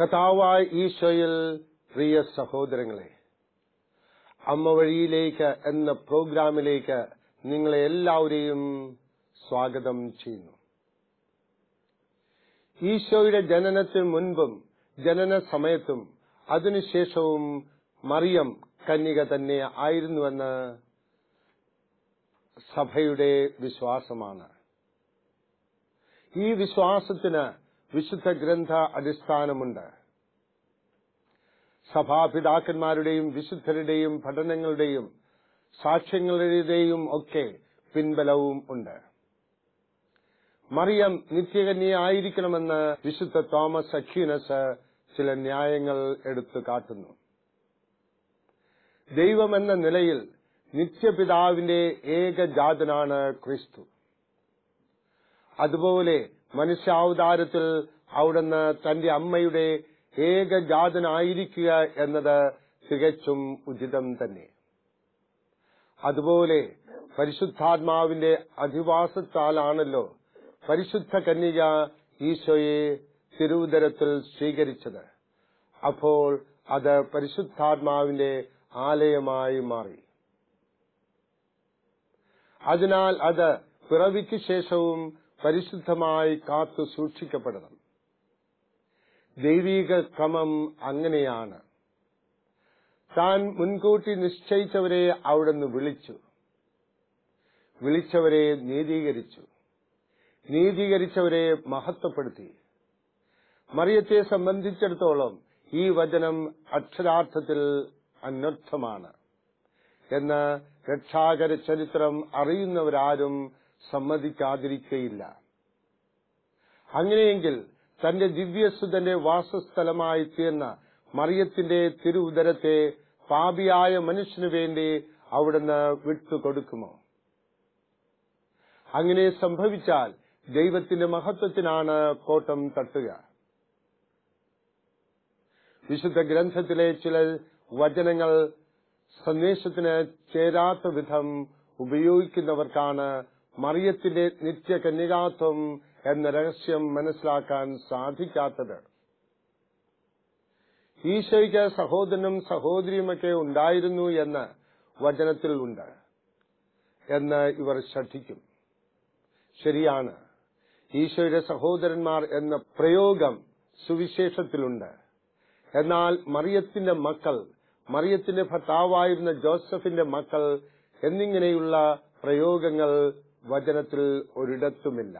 കഥാവായ ഈശോയിൽ പ്രിയ സഹോദരങ്ങളെ അമ്മ വഴിയിലേക്ക് എന്ന പ്രോഗ്രാമിലേക്ക് നിങ്ങളെ എല്ലാവരെയും സ്വാഗതം ചെയ്യുന്നു ഈശോയുടെ ജനനത്തിന് മുൻപും ജനന സമയത്തും അതിനുശേഷവും മറിയം കന്യക തന്നെ ആയിരുന്നുവെന്ന് സഭയുടെ വിശ്വാസമാണ് ഈ വിശ്വാസത്തിന് വിശുദ്ധ ഗ്രന്ഥ അടിസ്ഥാനമുണ്ട് സഭാപിതാക്കന്മാരുടെയും വിശുദ്ധരുടെയും പഠനങ്ങളുടെയും സാക്ഷ്യങ്ങളുടെയും ഒക്കെ പിൻബലവും ഉണ്ട് മറിയം നിത്യകന്യയായിരിക്കണമെന്ന് വിശുദ്ധ തോമസ് അക്യൂനസ് ചില ന്യായങ്ങൾ എടുത്തു കാട്ടുന്നു ദൈവം എന്ന നിലയിൽ നിത്യപിതാവിന്റെ ഏകജാതനാണ് ക്രിസ്തു അതുപോലെ മനുഷ്യാവതാരത്തിൽ അവിടുന്ന് തന്റെ അമ്മയുടെ ഏകജാതനായിരിക്കുക എന്നത് തികച്ചും ഉചിതം തന്നെ അതുപോലെ പരിശുദ്ധാത്മാവിന്റെ അധിവാസത്താലാണല്ലോ പരിശുദ്ധ കന്യക ഈശോയെ തിരുവുദരത്തിൽ സ്വീകരിച്ചത് അപ്പോൾ അത് പരിശുദ്ധാത്മാവിന്റെ ആലയമായി മാറി അതിനാൽ അത് പിറവിക്ക് ശേഷവും പരിശുദ്ധമായി കാത്തു സൂക്ഷിക്കപ്പെടണം ദൈവീക ക്രമം അങ്ങനെയാണ് താൻ മുൻകൂട്ടി നിശ്ചയിച്ചവരെ അവിടുന്ന് വിളിച്ചു വിളിച്ചവരെ നീതീകരിച്ചു നീതീകരിച്ചവരെ മഹത്വപ്പെടുത്തി മറിയത്തെ സംബന്ധിച്ചിടത്തോളം ഈ വചനം അക്ഷരാർത്ഥത്തിൽ അനർത്ഥമാണ് എന്ന് രക്ഷാകര ചരിത്രം അറിയുന്നവരാരും സമ്മതിക്കാതിരിക്കയില്ല അങ്ങനെയെങ്കിൽ തന്റെ ദിവ്യസുതന്റെ വാസസ്ഥലമായി തീർന്ന മറിയത്തിന്റെ തിരുവുദരത്തെ പാപിയായ മനുഷ്യനു വേണ്ടി അവിടുന്ന് വിട്ടുകൊടുക്കുമോ അങ്ങനെ സംഭവിച്ചാൽ ദൈവത്തിന്റെ മഹത്വത്തിനാണ് കോട്ടം തട്ടുക വിശുദ്ധ ഗ്രന്ഥത്തിലെ ചില വചനങ്ങൾ സന്ദേശത്തിന് ചേരാത്ത വിധം ഉപയോഗിക്കുന്നവർക്കാണ് മറിയത്തിന്റെ നിത്യകന്യകാത്വം എന്ന രഹസ്യം മനസ്സിലാക്കാൻ സാധിക്കാത്തത് ഈശോയ്ക്ക് സഹോദരനും സഹോദരിയുമൊക്കെ ഉണ്ടായിരുന്നു എന്ന് വചനത്തിൽ ഉണ്ട് എന്ന് ഇവർ ശ്രദ്ധിക്കും ശരിയാണ് ഈശോയുടെ സഹോദരന്മാർ എന്ന പ്രയോഗം സുവിശേഷത്തിലുണ്ട് എന്നാൽ മറിയത്തിന്റെ മക്കൾ മറിയത്തിന്റെ ഭർത്താവായിരുന്ന ജോസഫിന്റെ മക്കൾ എന്നിങ്ങനെയുള്ള പ്രയോഗങ്ങൾ വചനത്തിൽ ഒരിടത്തുമില്ല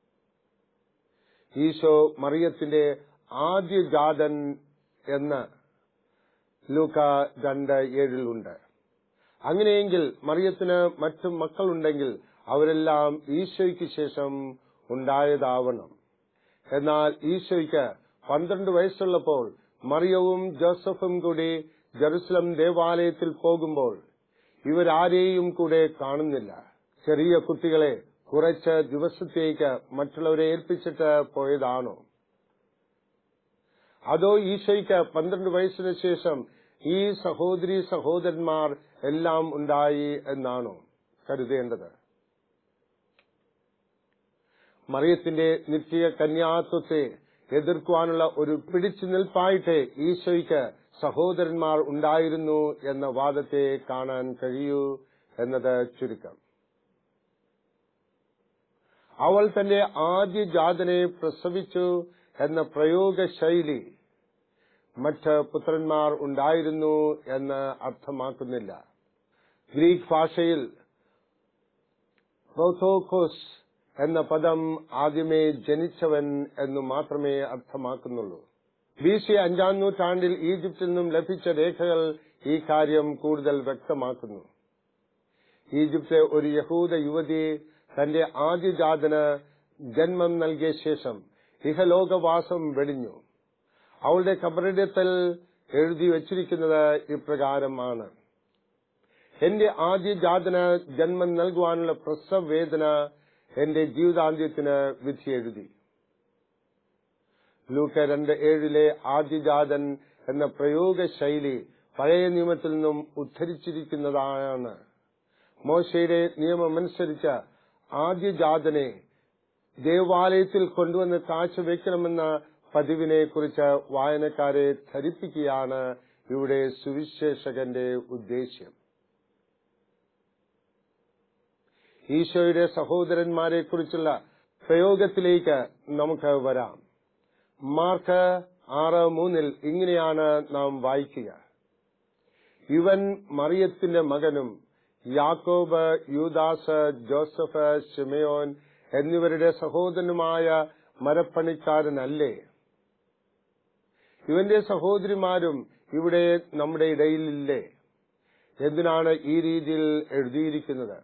ഈശോ മറിയത്തിന്റെ ആദ്യജാതൻ എന്ന് ലൂക്ക രണ്ട് ഏഴിലുണ്ട് അങ്ങനെയെങ്കിൽ മറിയത്തിന് മറ്റു മക്കളുണ്ടെങ്കിൽ അവരെല്ലാം ഈശോയ്ക്ക് ശേഷം ഉണ്ടായതാവണം എന്നാൽ ഈശോയ്ക്ക് പന്ത്രണ്ട് വയസ്സുള്ളപ്പോൾ മറിയവും ജോസഫും കൂടി ജെറുസലം ദേവാലയത്തിൽ പോകുമ്പോൾ ഇവരാരെയും കൂടെ കാണുന്നില്ല ചെറിയ കുട്ടികളെ കുറച്ച് ദിവസത്തേക്ക് മറ്റുള്ളവരെ ഏൽപ്പിച്ചിട്ട് പോയതാണോ അതോ ഈശോയ്ക്ക് പന്ത്രണ്ട് വയസ്സിന് ശേഷം ഈ സഹോദരി സഹോദരന്മാർ എല്ലാം ഉണ്ടായി എന്നാണോ കരുതേണ്ടത് മറിയത്തിന്റെ നിത്യ കന്യാത്വത്തെ എതിർക്കുവാനുള്ള ഒരു പിടിച്ചു നിൽപ്പായിട്ട് ഈശോയ്ക്ക് സഹോദരന്മാർ ഉണ്ടായിരുന്നു എന്ന വാദത്തെ കാണാൻ കഴിയൂ എന്നത് ചുരുക്കം അവൾ തന്റെ ആദ്യ ജാതനെ പ്രസവിച്ചു എന്ന പ്രയോഗ ശൈലി മറ്റ് പുത്രന്മാർ ഉണ്ടായിരുന്നു എന്ന് അർത്ഥമാക്കുന്നില്ല ഗ്രീക്ക് ഭാഷയിൽ പ്രോത്തോക്കോസ് എന്ന പദം ആദ്യമേ ജനിച്ചവൻ എന്ന് മാത്രമേ അർത്ഥമാക്കുന്നുള്ളൂ ബി സി അഞ്ചാം നൂറ്റാണ്ടിൽ ഈജിപ്തിൽ നിന്നും ലഭിച്ച രേഖകൾ ഈ കാര്യം കൂടുതൽ വ്യക്തമാക്കുന്നു ഈജിപ്തിലെ ഒരു യഹൂദ യുവതി തന്റെ ആദ്യജാതന് ജന്മം നൽകിയ ശേഷം ഇഹലോകവാസം വെടിഞ്ഞു അവളുടെ കബറിടത്തിൽ എഴുതി വച്ചിരിക്കുന്നത് ഇപ്രകാരമാണ് എന്റെ ആദ്യജാതന് ജന്മം നൽകുവാനുള്ള പ്രസവ വേദന എന്റെ ജീവിതാന്ത്യത്തിന് വിധി എഴുതി ലൂക്ക രണ്ട് ഏഴിലെ ആദ്യജാതൻ എന്ന പ്രയോഗ ശൈലി പഴയ നിയമത്തിൽ നിന്നും ഉദ്ധരിച്ചിരിക്കുന്നതാണ് മോശയുടെ നിയമമനുസരിച്ച് ആദ്യജാതനെ ദേവാലയത്തിൽ കൊണ്ടുവന്ന് കാഴ്ചവെക്കണമെന്ന പതിവിനെ കുറിച്ച് വായനക്കാരെ ധരിപ്പിക്കുകയാണ് ഇവിടെ സുവിശേഷകന്റെ ഉദ്ദേശ്യം ഈശോയുടെ സഹോദരന്മാരെ കുറിച്ചുള്ള പ്രയോഗത്തിലേക്ക് നമുക്ക് വരാം മാർക്ക് ആറ് മൂന്നിൽ ഇങ്ങനെയാണ് നാം വായിക്കുക ഇവൻ മറിയത്തിന്റെ മകനും യാക്കോബ് യൂദാസ് ജോസഫ് ഷിമയോൻ എന്നിവരുടെ സഹോദരനുമായ മരപ്പണിക്കാരനല്ലേ ഇവന്റെ സഹോദരിമാരും ഇവിടെ നമ്മുടെ ഇടയിലില്ലേ എന്തിനാണ് ഈ രീതിയിൽ എഴുതിയിരിക്കുന്നത്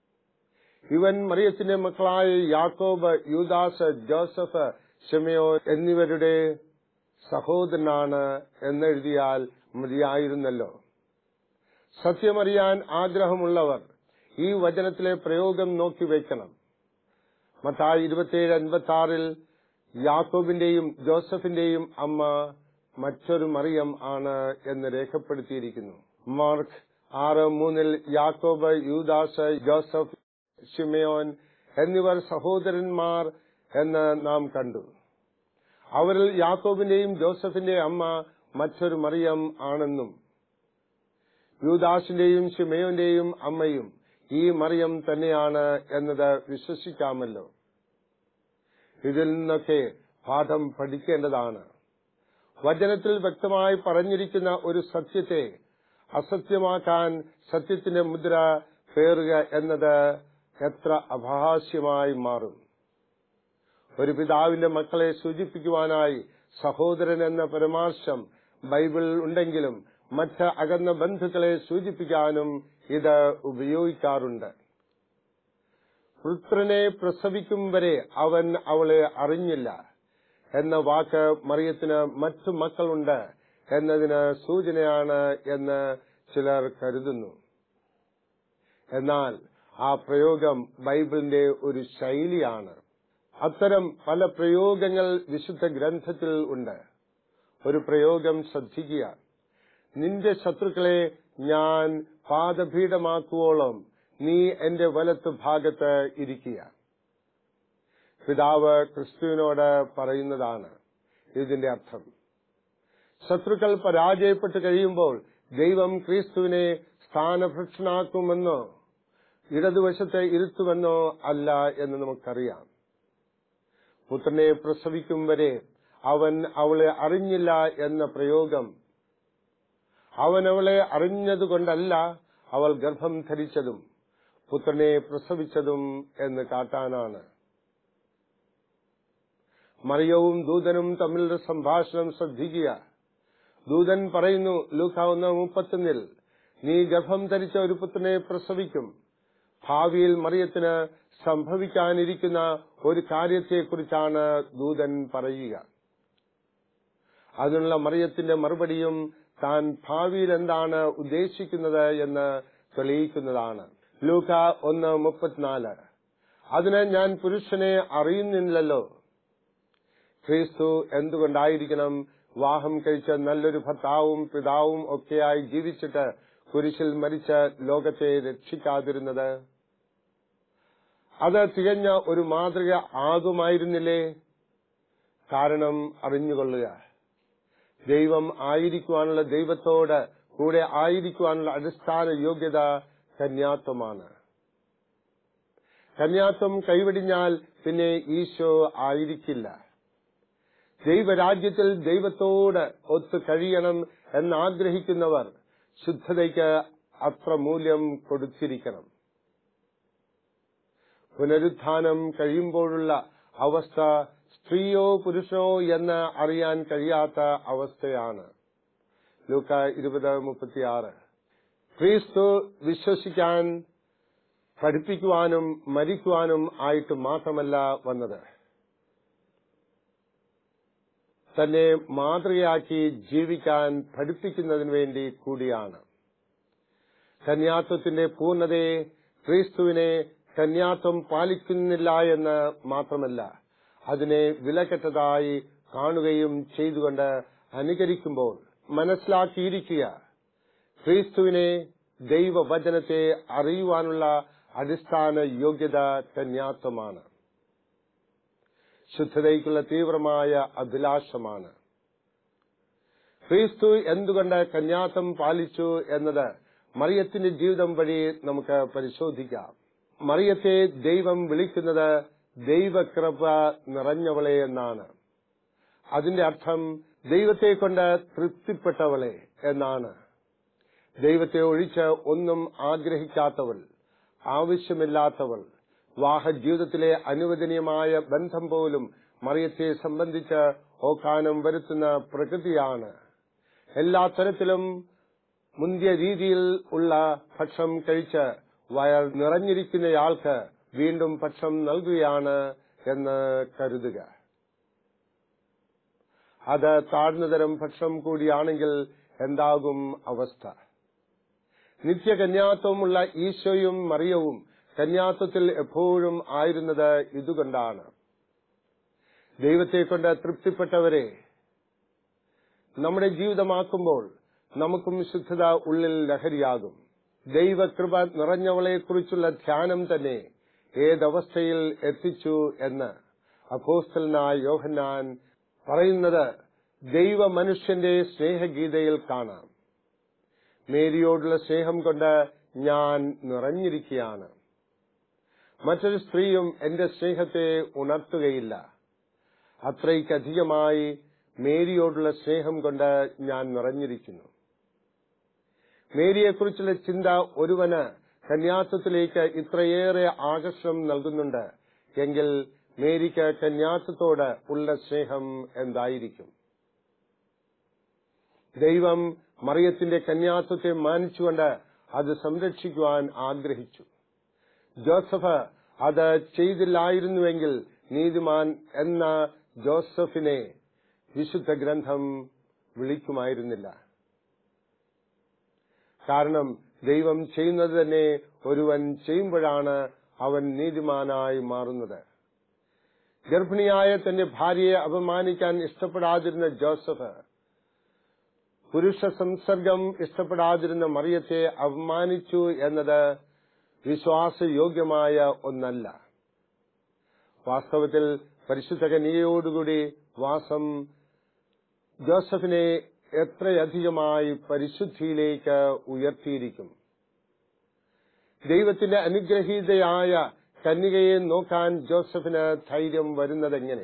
ഇവൻ മറിയത്തിന്റെ മക്കളായ യാക്കോബ് യൂദാസ് ജോസഫ് ഷെമയോ എന്നിവരുടെ സഹോദരനാണ് എന്നെഴുതിയാൽ മതിയായിരുന്നല്ലോ സത്യമറിയാൻ ആഗ്രഹമുള്ളവർ ഈ വചനത്തിലെ പ്രയോഗം നോക്കി വയ്ക്കണം മത്തായി ഇരുപത്തിയേഴ് അൻപത്തി ആറിൽ യാക്കോബിന്റെയും ജോസഫിന്റെയും അമ്മ മറ്റൊരു മറിയം ആണ് എന്ന് രേഖപ്പെടുത്തിയിരിക്കുന്നു മാർക്ക് ആറ് മൂന്നിൽ യാക്കോബ് യൂദാസ് ജോസഫ് ഷിമയോൻ എന്നിവർ സഹോദരന്മാർ എന്ന് നാം കണ്ടു അവരിൽ യാക്കോബിന്റെയും ജോസഫിന്റെയും അമ്മ മറ്റൊരു മറിയം ആണെന്നും യൂദാസിന്റെയും ഷിമയോന്റെയും അമ്മയും ഈ മറിയം തന്നെയാണ് എന്നത് വിശ്വസിക്കാമല്ലോ ഇതിൽ നിന്നൊക്കെ പാഠം പഠിക്കേണ്ടതാണ് വചനത്തിൽ വ്യക്തമായി പറഞ്ഞിരിക്കുന്ന ഒരു സത്യത്തെ അസത്യമാക്കാൻ സത്യത്തിന്റെ മുദ്ര പേറുക എന്നത് എത്ര അപഹാസ്യമായി മാറും ഒരു പിതാവിന്റെ മക്കളെ സൂചിപ്പിക്കുവാനായി സഹോദരൻ എന്ന പരാമർശം ബൈബിൾ ഉണ്ടെങ്കിലും മറ്റ് അകന്ന ബന്ധുക്കളെ സൂചിപ്പിക്കാനും ഇത് ഉപയോഗിക്കാറുണ്ട് പുത്രനെ പ്രസവിക്കും വരെ അവൻ അവളെ അറിഞ്ഞില്ല എന്ന വാക്ക് മറിയത്തിന് മറ്റു മക്കളുണ്ട് എന്നതിന് സൂചനയാണ് എന്ന് ചിലർ കരുതുന്നു എന്നാൽ ആ പ്രയോഗം ബൈബിളിന്റെ ഒരു ശൈലിയാണ് അത്തരം പല പ്രയോഗങ്ങൾ വിശുദ്ധ ഗ്രന്ഥത്തിൽ ഉണ്ട് ഒരു പ്രയോഗം ശ്രദ്ധിക്കുക നിന്റെ ശത്രുക്കളെ ഞാൻ പാദപീഠമാക്കുവോളം നീ എന്റെ വലത്ത് ഭാഗത്ത് ഇരിക്കുക പിതാവ് ക്രിസ്തുവിനോട് പറയുന്നതാണ് ഇതിന്റെ അർത്ഥം ശത്രുക്കൾ പരാജയപ്പെട്ട് കഴിയുമ്പോൾ ദൈവം ക്രിസ്തുവിനെ സ്ഥാനഭ്രഷ്ടനാക്കുമെന്നോ ഇടതുവശത്തെ ഇരുത്തുമെന്നോ അല്ല എന്ന് നമുക്കറിയാം പുത്രനെ പ്രസവിക്കും വരെ അവൻ അവളെ അറിഞ്ഞില്ല എന്ന പ്രയോഗം അവൻ അവളെ അറിഞ്ഞതുകൊണ്ടല്ല അവൾ ഗർഭം ധരിച്ചതും പുത്രനെ പ്രസവിച്ചതും എന്ന് കാട്ടാനാണ് മറിയവും ദൂതനും തമ്മിലുള്ള സംഭാഷണം ശ്രദ്ധിക്കുക ദൂതൻ പറയുന്നു ലൂക്ക ഒന്ന് മുപ്പത്തൊന്നിൽ നീ ഗർഭം ധരിച്ച ഒരു പുത്രനെ പ്രസവിക്കും ഭാവിയിൽ മറിയത്തിന് സംഭവിക്കാനിരിക്കുന്ന ഒരു കാര്യത്തെക്കുറിച്ചാണ് ദൂതൻ പറയുക അതിനുള്ള മറിയത്തിന്റെ മറുപടിയും താൻ ഭാവിയിൽ എന്താണ് ഉദ്ദേശിക്കുന്നത് എന്ന് തെളിയിക്കുന്നതാണ് ലൂക്ക ഒന്ന് മുപ്പത്തിനാല് അതിന് ഞാൻ പുരുഷനെ അറിയുന്നില്ലല്ലോ ക്രിസ്തു എന്തുകൊണ്ടായിരിക്കണം വിവാഹം കഴിച്ച നല്ലൊരു ഭർത്താവും പിതാവും ഒക്കെയായി ജീവിച്ചിട്ട് കുരിശിൽ മരിച്ച ലോകത്തെ രക്ഷിക്കാതിരുന്നത് അത് തികഞ്ഞ ഒരു മാതൃക ആകുമായിരുന്നില്ലേ കാരണം അറിഞ്ഞുകൊള്ളുക ദൈവം ആയിരിക്കുവാനുള്ള ദൈവത്തോട് കൂടെ ആയിരിക്കുവാനുള്ള അടിസ്ഥാന യോഗ്യത കന്യാത്വമാണ് കന്യാത്വം കൈവെടിഞ്ഞാൽ പിന്നെ ഈശോ ആയിരിക്കില്ല ദൈവരാജ്യത്തിൽ ദൈവത്തോട് ഒത്തു കഴിയണം എന്നാഗ്രഹിക്കുന്നവർ ശുദ്ധതയ്ക്ക് അത്ര മൂല്യം കൊടുത്തിരിക്കണം പുനരുത്ഥാനം കഴിയുമ്പോഴുള്ള അവസ്ഥ സ്ത്രീയോ പുരുഷനോ എന്ന് അറിയാൻ കഴിയാത്ത അവസ്ഥയാണ് ലൂക്ക ഇരുപത് മുപ്പത്തിയാറ് ക്രിസ്തു വിശ്വസിക്കാൻ പഠിപ്പിക്കുവാനും മരിക്കുവാനും ആയിട്ട് മാത്രമല്ല വന്നത് തന്നെ മാതൃകയാക്കി ജീവിക്കാൻ പഠിപ്പിക്കുന്നതിന് വേണ്ടി കൂടിയാണ് കന്യാത്വത്തിന്റെ പൂർണ്ണതയെ ക്രിസ്തുവിനെ കന്യാത്വം പാലിക്കുന്നില്ല എന്ന് മാത്രമല്ല അതിനെ വിലക്കെട്ടതായി കാണുകയും ചെയ്തുകൊണ്ട് അനുകരിക്കുമ്പോൾ മനസ്സിലാക്കിയിരിക്കുക ക്രിസ്തുവിനെ ദൈവവചനത്തെ അറിയുവാനുള്ള അടിസ്ഥാന യോഗ്യത കന്യാത്വമാണ് ശുദ്ധതയ്ക്കുള്ള തീവ്രമായ അഭിലാഷമാണ് ക്രിസ്തു എന്തുകൊണ്ട് കന്യാത്തം പാലിച്ചു എന്നത് മറിയത്തിന്റെ ജീവിതം വഴി നമുക്ക് പരിശോധിക്കാം മറിയത്തെ ദൈവം വിളിക്കുന്നത് ദൈവകൃപ നിറഞ്ഞവളെ എന്നാണ് അതിന്റെ അർത്ഥം ദൈവത്തെ കൊണ്ട് തൃപ്തിപ്പെട്ടവളെ എന്നാണ് ദൈവത്തെ ഒഴിച്ച് ഒന്നും ആഗ്രഹിക്കാത്തവൾ ആവശ്യമില്ലാത്തവൾ വിവാഹ ജീവിതത്തിലെ അനുവദനീയമായ ബന്ധം പോലും മറിയത്തെ സംബന്ധിച്ച് ഓക്കാനം വരുത്തുന്ന പ്രകൃതിയാണ് എല്ലാ തരത്തിലും മുന്തിയ രീതിയിൽ ഉള്ള ഭക്ഷണം കഴിച്ച് വയർ നിറഞ്ഞിരിക്കുന്നയാൾക്ക് വീണ്ടും ഭക്ഷണം നൽകുകയാണ് എന്ന് കരുതുക അത് താഴ്ന്നതരം ഭക്ഷണം കൂടിയാണെങ്കിൽ എന്താകും അവസ്ഥ നിത്യകന്യാത്വമുള്ള ഈശോയും മറിയവും കന്യാത്വത്തിൽ എപ്പോഴും ആയിരുന്നത് ഇതുകൊണ്ടാണ് ദൈവത്തെ കൊണ്ട് തൃപ്തിപ്പെട്ടവരെ നമ്മുടെ ജീവിതമാക്കുമ്പോൾ നമുക്കും ശുദ്ധത ഉള്ളിൽ ലഹരിയാകും ദൈവകൃപ നിറഞ്ഞവളെക്കുറിച്ചുള്ള ധ്യാനം തന്നെ ഏതവസ്ഥയിൽ എത്തിച്ചു എന്ന് അപ്പോസ്റ്റലനായ യോഹന്നാൻ പറയുന്നത് ദൈവ മനുഷ്യന്റെ സ്നേഹഗീതയിൽ കാണാം മേരിയോടുള്ള സ്നേഹം കൊണ്ട് ഞാൻ നിറഞ്ഞിരിക്കുകയാണ് മറ്റൊരു സ്ത്രീയും എന്റെ സ്നേഹത്തെ ഉണർത്തുകയില്ല അത്രയ്ക്കധികമായി മേരിയോടുള്ള സ്നേഹം കൊണ്ട് ഞാൻ നിറഞ്ഞിരിക്കുന്നു മേരിയെക്കുറിച്ചുള്ള ചിന്ത ഒരുവന് കന്യാത്വത്തിലേക്ക് ഇത്രയേറെ ആകർഷണം നൽകുന്നുണ്ട് എങ്കിൽ മേരിക്ക് കന്യാത്വത്തോട് ഉള്ള സ്നേഹം എന്തായിരിക്കും ദൈവം മറിയത്തിന്റെ കന്യാത്വത്തെ മാനിച്ചുകൊണ്ട് അത് സംരക്ഷിക്കുവാൻ ആഗ്രഹിച്ചു ജോസഫ് അത് ചെയ്തില്ലായിരുന്നുവെങ്കിൽ നീതിമാൻ എന്ന ജോസഫിനെ വിശുദ്ധ ഗ്രന്ഥം വിളിക്കുമായിരുന്നില്ല കാരണം ദൈവം ചെയ്യുന്നത് തന്നെ ഒരുവൻ ചെയ്യുമ്പോഴാണ് അവൻ നീതിമാനായി മാറുന്നത് ഗർഭിണിയായ തന്റെ ഭാര്യയെ അപമാനിക്കാൻ ഇഷ്ടപ്പെടാതിരുന്ന ജോസഫ് പുരുഷ സംസർഗം ഇഷ്ടപ്പെടാതിരുന്ന മറിയത്തെ അപമാനിച്ചു എന്നത് വിശ്വാസയോഗ്യമായ ഒന്നല്ല വാസ്തവത്തിൽ പരിശുദ്ധ കന്യയോടുകൂടി വാസം ജോസഫിനെ എത്രയധികമായി പരിശുദ്ധിയിലേക്ക് ഉയർത്തിയിരിക്കും ദൈവത്തിന്റെ അനുഗ്രഹീതയായ കന്യകയെ നോക്കാൻ ജോസഫിന് ധൈര്യം വരുന്നതെങ്ങനെ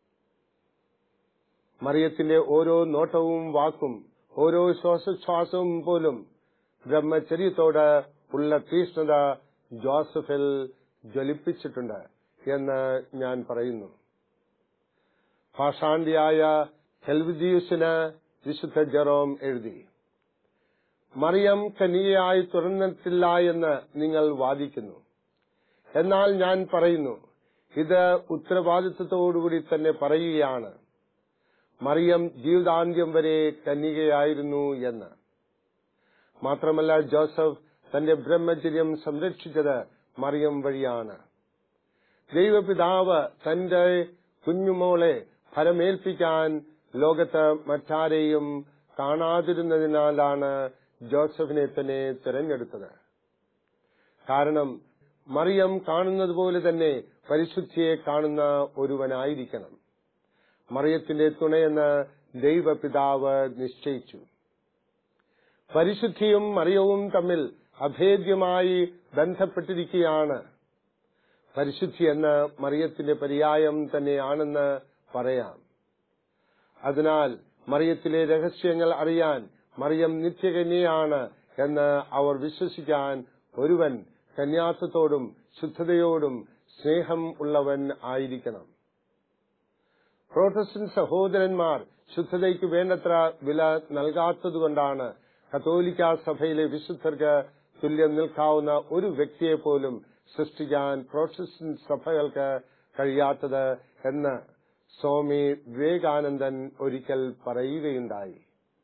മറിയത്തിന്റെ ഓരോ നോട്ടവും വാക്കും ഓരോ ശ്വാസോച്ഛ്വാസവും പോലും ബ്രഹ്മചര്യത്തോട് ഉള്ള തീഷ്ണത ജോസഫിൽ ജ്വലിപ്പിച്ചിട്ടുണ്ട് എന്ന് ഞാൻ പറയുന്നു ഭാഷാണ്ടിയായ ഹെൽവിജിയൂസിന് വിശുദ്ധ ജെറോം എഴുതി മറിയം കനികയായി തുറന്നിട്ടില്ല എന്ന് നിങ്ങൾ വാദിക്കുന്നു എന്നാൽ ഞാൻ പറയുന്നു ഇത് ഉത്തരവാദിത്വത്തോടുകൂടി തന്നെ പറയുകയാണ് മറിയം ജീവിതാന്ത്യം വരെ കന്യകയായിരുന്നു എന്ന് മാത്രമല്ല ജോസഫ് തന്റെ ബ്രഹ്മചര്യം സംരക്ഷിച്ചത് മറിയം വഴിയാണ് ദൈവപിതാവ് തന്റെ കുഞ്ഞുമോളെ ഫലമേൽപ്പിക്കാൻ ലോകത്ത് മറ്റാരെയും കാണാതിരുന്നതിനാലാണ് ജോസഫിനെ തന്നെ തിരഞ്ഞെടുത്തത് കാരണം മറിയം കാണുന്നത് പോലെ തന്നെ പരിശുദ്ധിയെ കാണുന്ന ഒരുവനായിരിക്കണം മറിയത്തിന്റെ തുണയെന്ന് ദൈവപിതാവ് നിശ്ചയിച്ചു പരിശുദ്ധിയും മറിയവും തമ്മിൽ അഭേദ്യമായി ബന്ധപ്പെട്ടിരിക്കുകയാണ് പരിശുദ്ധി എന്ന മറിയത്തിന്റെ പര്യായം തന്നെയാണെന്ന് പറയാം അതിനാൽ മറിയത്തിലെ രഹസ്യങ്ങൾ അറിയാൻ മറിയം നിത്യകന്യയാണ് എന്ന് അവർ വിശ്വസിക്കാൻ ഒരുവൻ കന്യാസത്തോടും ശുദ്ധതയോടും സ്നേഹം ഉള്ളവൻ ആയിരിക്കണം പ്രോട്ടസ്റ്റന്റ് സഹോദരന്മാർ ശുദ്ധതയ്ക്ക് വേണ്ടത്ര വില നൽകാത്തതുകൊണ്ടാണ് കത്തോലിക്ക സഭയിലെ വിശുദ്ധർക്ക് തുല്യം നിൽക്കാവുന്ന ഒരു വ്യക്തിയെ പോലും സൃഷ്ടിക്കാൻ പ്രോട്ടസ്റ്റന്റ് സഭകൾക്ക് കഴിയാത്തത് എന്ന് സ്വാമി വിവേകാനന്ദൻ ഒരിക്കൽ പറയുകയുണ്ടായി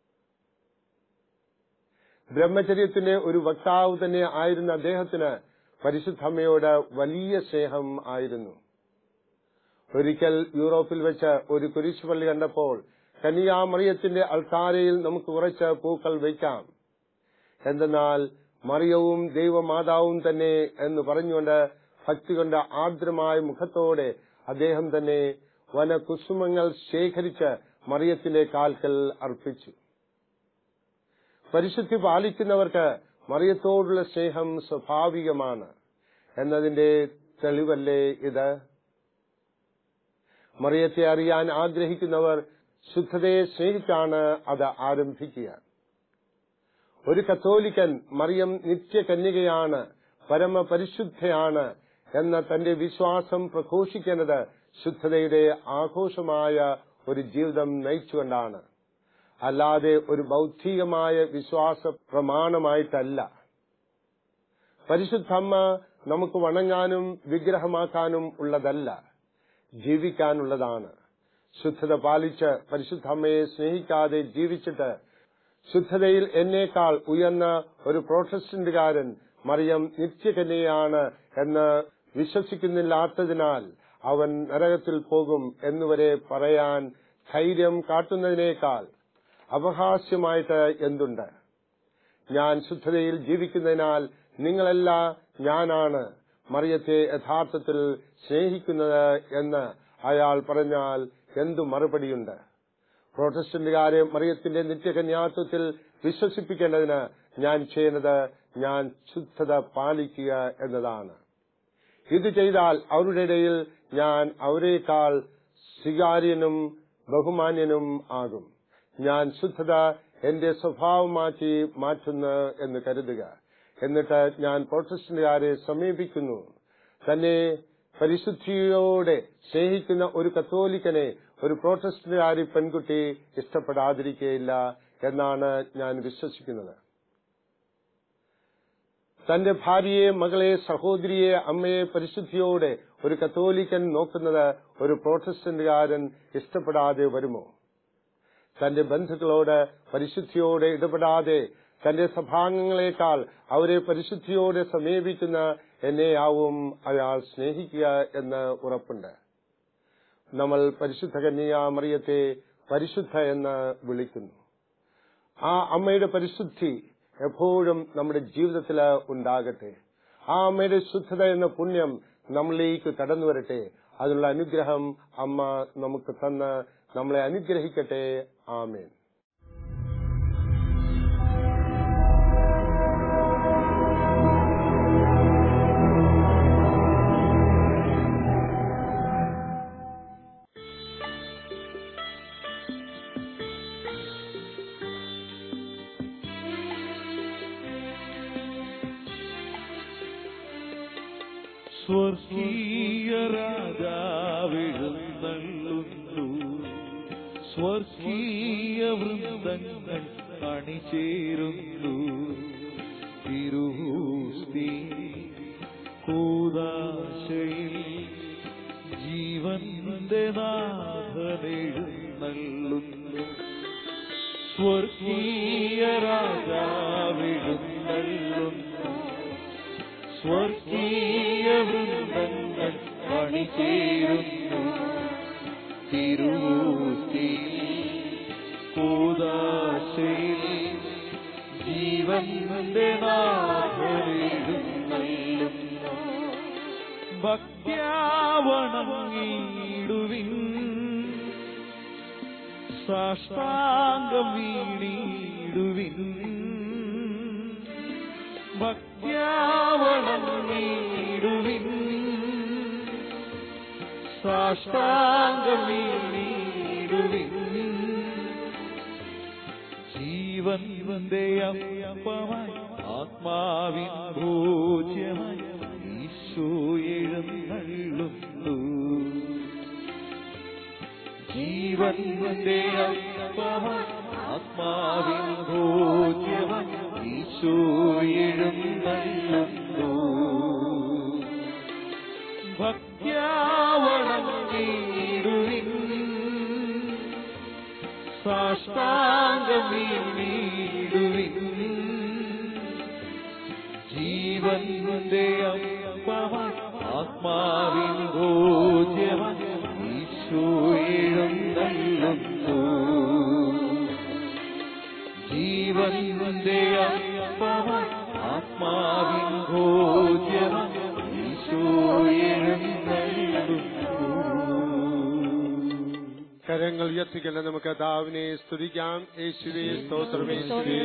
ബ്രഹ്മചര്യത്തിന്റെ ഒരു വക്താവ് തന്നെ ആയിരുന്ന അദ്ദേഹത്തിന് പരിശുദ്ധമ്മയോട് വലിയ സ്നേഹം ആയിരുന്നു ഒരിക്കൽ യൂറോപ്പിൽ വെച്ച് ഒരു കുരിശുപള്ളി കണ്ടപ്പോൾ കന്യാമറിയത്തിന്റെ അൾത്താരയിൽ നമുക്ക് കുറച്ച് പൂക്കൾ വയ്ക്കാം എന്തെന്നാൽ മറിയവും ദൈവമാതാവും തന്നെ എന്ന് പറഞ്ഞുകൊണ്ട് ഭക്തി കൊണ്ട് ആർദ്രമായ മുഖത്തോടെ അദ്ദേഹം തന്നെ വനകുസുമങ്ങൾ ശേഖരിച്ച് മറിയത്തിന്റെ കാൽക്കൽ അർപ്പിച്ചു പരിശുദ്ധി പാലിക്കുന്നവർക്ക് മറിയത്തോടുള്ള സ്നേഹം സ്വാഭാവികമാണ് എന്നതിന്റെ തെളിവല്ലേ ഇത് മറിയത്തെ അറിയാൻ ആഗ്രഹിക്കുന്നവർ ശുദ്ധതയെ സ്നേഹിച്ചാണ് അത് ആരംഭിക്കുക ഒരു കത്തോലിക്കൻ മറിയം നിത്യകന്യകയാണ് പരമപരിശുദ്ധയാണ് എന്ന തന്റെ വിശ്വാസം പ്രഘോഷിക്കുന്നത് ശുദ്ധതയുടെ ആഘോഷമായ ഒരു ജീവിതം നയിച്ചുകൊണ്ടാണ് അല്ലാതെ ഒരു ബൗദ്ധികമായ വിശ്വാസ പ്രമാണമായിട്ടല്ല പരിശുദ്ധമ്മ നമുക്ക് വണങ്ങാനും വിഗ്രഹമാക്കാനും ഉള്ളതല്ല ജീവിക്കാനുള്ളതാണ് ശുദ്ധത പാലിച്ച് പരിശുദ്ധമ്മയെ സ്നേഹിക്കാതെ ജീവിച്ചിട്ട് ശുദ്ധതയിൽ എന്നേക്കാൾ ഉയർന്ന ഒരു പ്രോട്ടസ്റ്റന്റുകാരൻ മറിയം നിത്യകന്യയാണ് എന്ന് വിശ്വസിക്കുന്നില്ലാത്തതിനാൽ അവൻ നരകത്തിൽ പോകും എന്നുവരെ പറയാൻ ധൈര്യം കാട്ടുന്നതിനേക്കാൾ അപഹാസ്യമായിട്ട് എന്തുണ്ട് ഞാൻ ശുദ്ധതയിൽ ജീവിക്കുന്നതിനാൽ നിങ്ങളല്ല ഞാനാണ് മറിയത്തെ യഥാർത്ഥത്തിൽ സ്നേഹിക്കുന്നത് എന്ന് അയാൾ പറഞ്ഞാൽ എന്തു മറുപടിയുണ്ട് പ്രോട്ടസ്റ്റന്റുകാരെ മറിയത്തിന്റെ നിത്യകന്യാത്വത്തിൽ വിശ്വസിപ്പിക്കേണ്ടതിന് ഞാൻ ചെയ്യുന്നത് ഞാൻ ശുദ്ധത പാലിക്കുക എന്നതാണ് ഇത് ചെയ്താൽ അവരുടെ ഇടയിൽ ഞാൻ അവരെക്കാൾ സ്വീകാര്യനും ബഹുമാന്യനും ആകും ഞാൻ ശുദ്ധത എന്റെ സ്വഭാവമാക്കി മാറ്റുന്നു എന്ന് കരുതുക എന്നിട്ട് ഞാൻ പ്രോട്ടസ്റ്റന്റുകാരെ സമീപിക്കുന്നു തന്നെ പരിശുദ്ധിയോടെ സ്നേഹിക്കുന്ന ഒരു കത്തോലിക്കനെ ഒരു പ്രോട്ടസ്റ്റന്റുകാരി പെൺകുട്ടി ഇഷ്ടപ്പെടാതിരിക്കുകയില്ല എന്നാണ് ഞാൻ വിശ്വസിക്കുന്നത് തന്റെ ഭാര്യയെ മകളെ സഹോദരിയെ അമ്മയെ പരിശുദ്ധിയോടെ ഒരു കത്തോലിക്കൻ നോക്കുന്നത് ഒരു പ്രോട്ടസ്റ്റന്റുകാരൻ ഇഷ്ടപ്പെടാതെ വരുമോ തന്റെ ബന്ധുക്കളോട് പരിശുദ്ധിയോടെ ഇടപെടാതെ തന്റെ സഭാംഗങ്ങളെക്കാൾ അവരെ പരിശുദ്ധിയോടെ സമീപിക്കുന്ന എന്നെയാവും അയാൾ സ്നേഹിക്കുക എന്ന് ഉറപ്പുണ്ട് നമ്മൾ പരിശുദ്ധ കന്യ മറിയത്തെ പരിശുദ്ധ എന്ന് വിളിക്കുന്നു ആ അമ്മയുടെ പരിശുദ്ധി എപ്പോഴും നമ്മുടെ ജീവിതത്തിൽ ഉണ്ടാകട്ടെ ആ അമ്മയുടെ ശുദ്ധത എന്ന പുണ്യം നമ്മളിലേക്ക് കടന്നു വരട്ടെ അതിനുള്ള അനുഗ്രഹം അമ്മ നമുക്ക് തന്ന് നമ്മളെ അനുഗ്രഹിക്കട്ടെ ആമേൻ സ്വർഗീയ രാജാവിഴുന്നള്ളുന്നു സ്വർഗീയ വൃന്ദങ്ങൾ അണിചേരുന്നു തിരുവൂസ്തി കൂതാശയിൽ ജീവന്റെ നാഥനെഴുന്നള്ളുന്നു സ്വർഗീയ രാജാവിഴുന്നള്ളുന്നു സ്വർഗീയ വൃന്ദങ്ങൾ അണിചേരുന്നു തിരുവൂത്തി കൂതാശയിൽ ജീവന്റെ നാഥരെഴുന്നള്ളുന്നു ഭക്യാവണങ്ങിടുവിൻ സാഷ്ടാംഗം വീണിടുവിൻ ഭക്യാവണങ്ങിടുവിൻ സാഷ്ടാംഗം വീണിടുവിൻ ജീവന്റെ അപ്പമായി ആത്മാവിൻ ഭോജ്യമായി ഈശോ എഴുന്നള്ളുന്നു ജീവന്റെ അപ്പമായി ആത്മാവിൻ ഭോജ്യമായി ഈശോ എഴുന്നള്ളുന്നു ഭക്യാവണങ്ങിടുവിൻ സാഷ്ടാംഗം വീണിടുവിൻ ജീവന്റെ അപ്പമായി ആത്മാവിൻ ഭോജ്യമായി ഈശോ എഴുന്നള്ളുന്നു ജീവന്റെ അപ്പമായി ആത്മാവിൻ ഭോജ്യമായി ഈശോ എഴുന്നള്ളുന്നു ഉയർത്തിക്കല്ല നമുക്ക് കഥാവിനെ സ്തുതിക്കാം യേശുവേ സ്തോത്രം യേശുവേ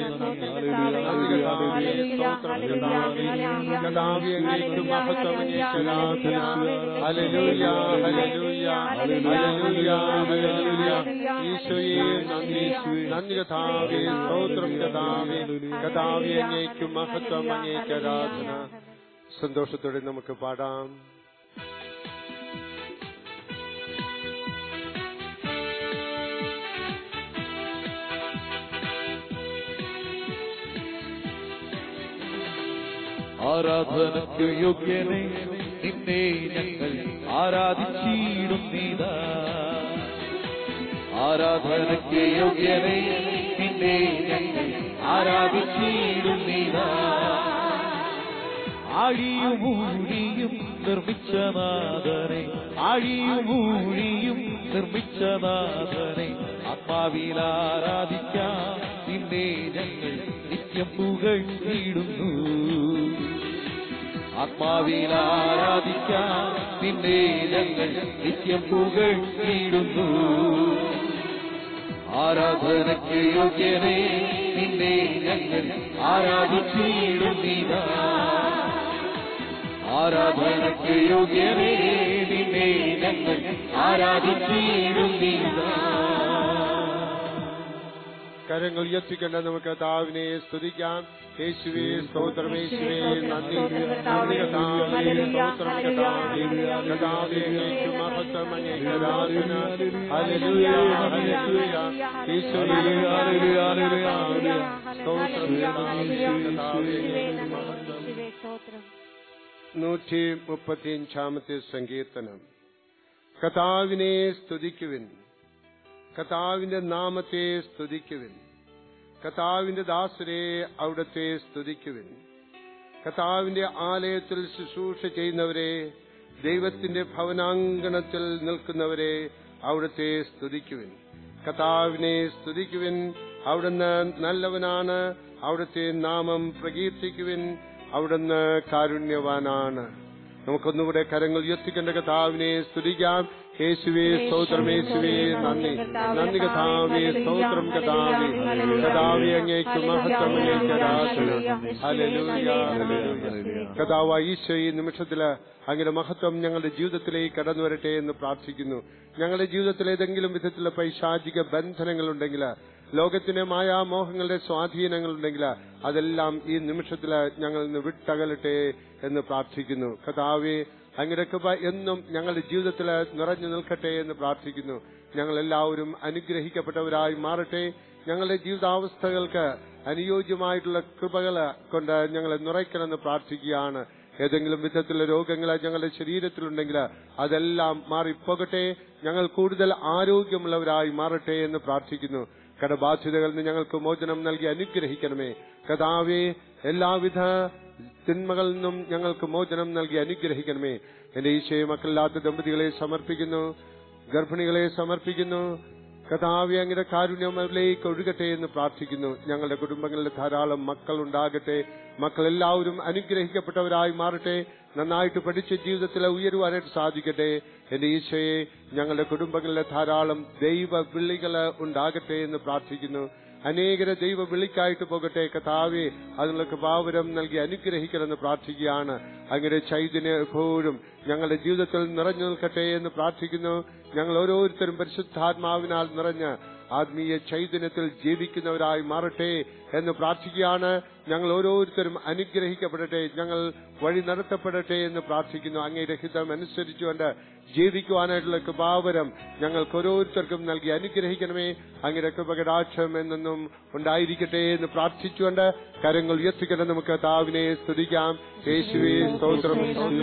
കഥാവി അങ്ങേക്ക് മഹത്വം അങ്ങേക്ക് ആരാധന ഹല്ലേലൂയ ഹല്ലേലൂയ ഹല്ലേലൂയ ഹല്ലേലൂയ ഈശോയെ നന്ദി നന്ദി കഥാവേ സ്തോത്രം കഥാവേ കഥാവി അങ്ങേക്ക് മഹത്വം അങ്ങേക്ക് ആരാധന സന്തോഷത്തോടെ നമുക്ക് പാടാം ആരാധനയ്ക്ക് യോഗ്യനെ നിന്നെ ഞങ്ങൾ ആരാധിച്ചിടുന്നീതാ ആരാധനയ്ക്ക് യോഗ്യനെ നിന്നെ ഞങ്ങൾ ആരാധിച്ചിടുന്നീതാ ആഴിയുമൂഴിയും നിർമ്മിച്ച നാഥനെ ആഴിയുമൂഴിയും നിർമ്മിച്ച നാഥനെ ആത്മാവിൽ ആരാധിക്കാം നിന്നെ ഞങ്ങൾ നിത്യം പുകഴ്ത്തിയിടുന്നു ആത്മാവിൽ ആരാധിക്കാം നിന്നെ ഞങ്ങൾ നിത്യം പുകഴ്ത്തിയിടുന്നു ആരാധനയ്ക്ക് യോഗ്യനെ നിന്നെ ഞങ്ങൾ ആരാധിച്ചിടുന്നീതാ ആരാധനയ്ക്ക് യോഗ്യനെ നിന്നെ ഞങ്ങൾ ആരാധിച്ചിടുന്നീതാ കരങ്ങൾ ഉയർത്തിക്കണ്ട നമുക്ക് കഥാവിനെ സ്തുതിക്കാം യേശുവേ സ്തോത്രം യേശുവേ നന്ദി നന്ദി കഥാവേ സ്തോത്രം കഥാവേ കഥാവേ അങ്ങേക്ക് മഹത്വം അങ്ങേക്ക് ആരാധന ഹല്ലേലൂയ ഹല്ലേലൂയ യേശുവേ ഹല്ലേലൂയ ഹല്ലേലൂയ സ്തോത്രം കഥാവേ കഥാവേ അങ്ങേക്ക് മഹത്വം നൂറ്റി മുപ്പത്തിയഞ്ചാമത്തെ സങ്കീർത്തനം കഥാവിനെ സ്തുതിക്കുവിൻ കഥാവിന്റെ നാമത്തെ സ്തുതിക്കുവിൻ കഥാവിന്റെ ദാസരെ അവിടത്തെ സ്തുതിക്കുവിൻ കഥാവിന്റെ ആലയത്തിൽ ശുശ്രൂഷ ചെയ്യുന്നവരെ ദൈവത്തിന്റെ ഭവനാങ്കണത്തിൽ നിൽക്കുന്നവരെ അവിടത്തെ സ്തുതിക്കുവിൻ കഥാവിനെ സ്തുതിക്കുവിൻ അവിടുന്ന് നല്ലവനാണ് അവിടുത്തെ നാമം പ്രകീർത്തിക്കുവിൻ അവിടുന്ന് കാരുണ്യവാനാണ് നമുക്കൊന്നുകൂടെ കരങ്ങൾ ഉയർത്തിക്കേണ്ട കഥാവിനെ സ്തുതിക്കാം യേശുവേ സ്തോത്രം യേശുവേ നന്ദി നന്ദി കഥാവേ സ്തോത്രം കഥാവേ കഥാവേ അങ്ങേക്ക് മഹത്വം അങ്ങേക്ക് ആരാധന ഹല്ലേലൂയ ഹല്ലേലൂയ കഥാവ് ഈശോ ഈ നിമിഷത്തില് അങ്ങയുടെ മഹത്വം ഞങ്ങളുടെ ജീവിതത്തിലേക്ക് കടന്നു വരട്ടെ എന്ന് പ്രാർത്ഥിക്കുന്നു ഞങ്ങളുടെ ജീവിതത്തിൽ ഏതെങ്കിലും വിധത്തിലുള്ള പൈശാചിക ബന്ധനങ്ങളുണ്ടെങ്കിൽ ലോകത്തിന്റെ മായാമോഹങ്ങളുടെ സ്വാധീനങ്ങളുണ്ടെങ്കിൽ അതെല്ലാം ഈ നിമിഷത്തില് ഞങ്ങൾ നിന്ന് വിട്ടകലട്ടെ എന്ന് പ്രാർത്ഥിക്കുന്നു കഥാവെ അങ്ങയുടെ കൃപ എന്നും ഞങ്ങളുടെ ജീവിതത്തിൽ നിറഞ്ഞു നിൽക്കട്ടെ എന്ന് പ്രാർത്ഥിക്കുന്നു ഞങ്ങൾ എല്ലാവരും അനുഗ്രഹിക്കപ്പെട്ടവരായി മാറട്ടെ ഞങ്ങളുടെ ജീവിതാവസ്ഥകൾക്ക് അനുയോജ്യമായിട്ടുള്ള കൃപകൾ കൊണ്ട് ഞങ്ങളെ നിറയ്ക്കണമെന്ന് പ്രാർത്ഥിക്കുകയാണ് ഏതെങ്കിലും വിധത്തിലുള്ള രോഗങ്ങൾ ഞങ്ങളുടെ ശരീരത്തിലുണ്ടെങ്കിൽ അതെല്ലാം മാറിപ്പോകട്ടെ ഞങ്ങൾ കൂടുതൽ ആരോഗ്യമുള്ളവരായി മാറട്ടെ എന്ന് പ്രാർത്ഥിക്കുന്നു കടബാധ്യതകളിൽ നിന്ന് ഞങ്ങൾക്ക് മോചനം നൽകി അനുഗ്രഹിക്കണമേ കഥാവേ എല്ലാവിധ തിന്മകളിൽ നിന്നും ഞങ്ങൾക്ക് മോചനം നൽകി അനുഗ്രഹിക്കണമേ എന്റെ ഈശയെ മക്കളില്ലാത്ത ദമ്പതികളെ സമർപ്പിക്കുന്നു ഗർഭിണികളെ സമർപ്പിക്കുന്നു കഥാവി അങ്ങയുടെ കാരുണ്യം അവരിലേക്ക് ഒഴുകട്ടെ എന്ന് പ്രാർത്ഥിക്കുന്നു ഞങ്ങളുടെ കുടുംബങ്ങളിൽ ധാരാളം മക്കൾ ഉണ്ടാകട്ടെ മക്കൾ എല്ലാവരും അനുഗ്രഹിക്കപ്പെട്ടവരായി മാറട്ടെ നന്നായിട്ട് പഠിച്ച ജീവിതത്തിൽ ഉയരുവാനായിട്ട് സാധിക്കട്ടെ എന്റെ ഈശോയെ ഞങ്ങളുടെ കുടുംബങ്ങളിലെ ധാരാളം ദൈവ വിളികൾ ഉണ്ടാകട്ടെ എന്ന് പ്രാർത്ഥിക്കുന്നു അനേകരെ ദൈവ വിളിക്കായിട്ട് പോകട്ടെ കഥാവെ അതിനുള്ള കൃപാവരം നൽകി അനുഗ്രഹിക്കണമെന്ന് പ്രാർത്ഥിക്കുകയാണ് അങ്ങനെ ചൈതന്യ എപ്പോഴും ഞങ്ങളുടെ ജീവിതത്തിൽ നിറഞ്ഞു നിൽക്കട്ടെ എന്ന് പ്രാർത്ഥിക്കുന്നു ഞങ്ങൾ ഓരോരുത്തരും പരിശുദ്ധാത്മാവിനാൽ നിറഞ്ഞ് ആത്മീയ ചൈതന്യത്തിൽ ജീവിക്കുന്നവരായി മാറട്ടെ എന്ന് പ്രാർത്ഥിക്കുകയാണ് ഞങ്ങൾ ഓരോരുത്തരും അനുഗ്രഹിക്കപ്പെടട്ടെ ഞങ്ങൾ വഴി നടത്തപ്പെടട്ടെ എന്ന് പ്രാർത്ഥിക്കുന്നു അങ്ങയുടെ ഹിതം അനുസരിച്ചുകൊണ്ട് ജീവിക്കുവാനായിട്ടുള്ള കൃപാവരം ഞങ്ങൾക്ക് ഓരോരുത്തർക്കും നൽകി അനുഗ്രഹിക്കണമേ അങ്ങയുടെ കൃപകടാക്ഷം എന്നും ഉണ്ടായിരിക്കട്ടെ എന്ന് പ്രാർത്ഥിച്ചുകൊണ്ട് കരങ്ങൾ ഉയർത്തിക്കണം നമുക്ക് താവിനെ സ്തുതിക്കാം യേശുവേ സ്തോത്രം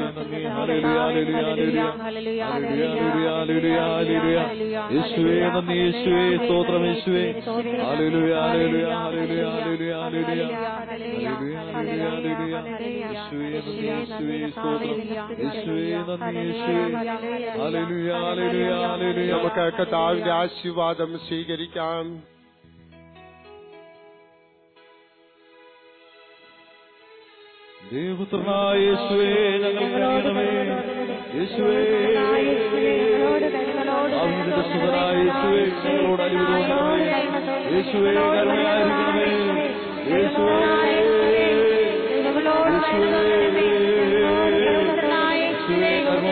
യേശുവേ നന്ദി യേശുവേ സ്തോത്രം യേശുവേ ഹല്ലേലൂയ ഹല്ലേലൂയ ഹല്ലേലൂയ ഹല്ലേലൂയ ഹല്ലേലൂയ യേശുവേ നന്ദി യേശുവേ സ്തോത്രം യേശുവേ നന്ദി യേശുവേ ഹല്ലേലൂയ ഹല്ലേലൂയ ഹല്ലേലൂയ നമുക്ക് കർത്താവിന്റെ ആശീർവാദം സ്വീകരിക്കാം ദൈവപുത്രനായ യേശുവേ ഞങ്ങൾക്ക് അറിയണമേ യേശുവേ അവിടുത്തെ സുതനായ യേശുവേ ഞങ്ങളോട് അലിവ് തോന്നണമേ യേശുവേ കരുണയായിരിക്കണമേ യേശുവേ യേശുവേ കരുണ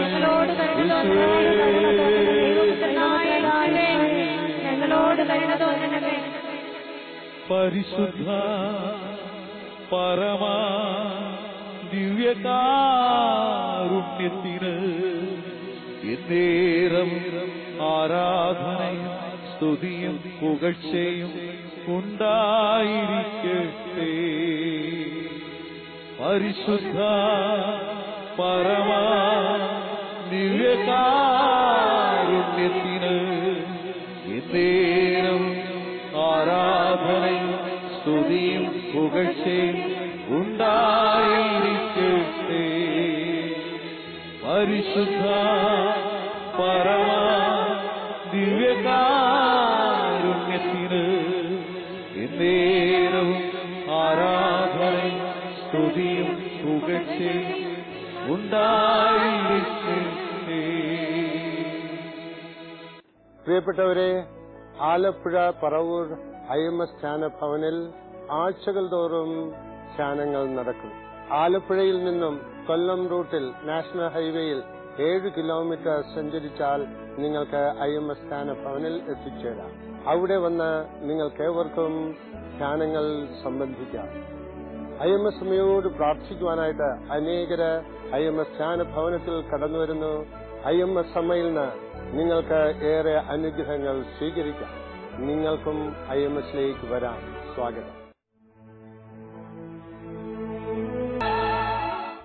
ഞങ്ങളോട് കരുണ തോന്നണമേ പരിശുദ്ധ പരമാ ദിവ്യകാരുണ്യത്തിന് എന്നേരം ആരാധനയും സ്തുതിയും പുകഴ്ചയും ഉണ്ടായിരിക്കട്ടെ പരിശുദ്ധ പരമാ ദിവ്യകാരുണ്യത്തിന് എന്നേരം ആരാധനയും സ്തുതിയും പുകഴ്ചയും ഉണ്ടായിരിക്കട്ടെ പരിശുദ്ധ പരമാ ദിവ്യകാരുണ്യത്തിന് എന്നേരവും ആരാധനയും സ്തുതിയും പുകഴ്ചയും ഉണ്ടായിരിക്കട്ടെ പ്രിയപ്പെട്ടവരെ Alappuzha Paravur I M S ധ്യാനഭവനിൽ ആഴ്ചകൾ തോറും ധ്യാനങ്ങൾ നടക്കും ആലപ്പുഴയിൽ നിന്നും കൊല്ലം റൂട്ടിൽ നാഷണൽ ഹൈവേയിൽ ഏഴ് കിലോമീറ്റർ സഞ്ചരിച്ചാൽ നിങ്ങൾക്ക് ഐ എം എസ് ധ്യാനഭവനിൽ എത്തിച്ചേരാം അവിടെ വന്ന് നിങ്ങൾക്കേവർക്കും ധ്യാനങ്ങൾ സംബന്ധിക്കാം ഐ എം എസ് അമ്മയോട് പ്രാർത്ഥിക്കുവാനായിട്ട് അനേകര് ഐ എം എസ് ധ്യാന ഭവനത്തിൽ കടന്നു വരുന്നു ഐ എം എസ് അമ്മയിൽ നിന്ന് നിങ്ങൾക്ക് ഏറെ അനുഗ്രഹങ്ങൾ സ്വീകരിക്കാം നിങ്ങൾക്കും ഐ എം എസിലേക്ക് വരാം സ്വാഗതം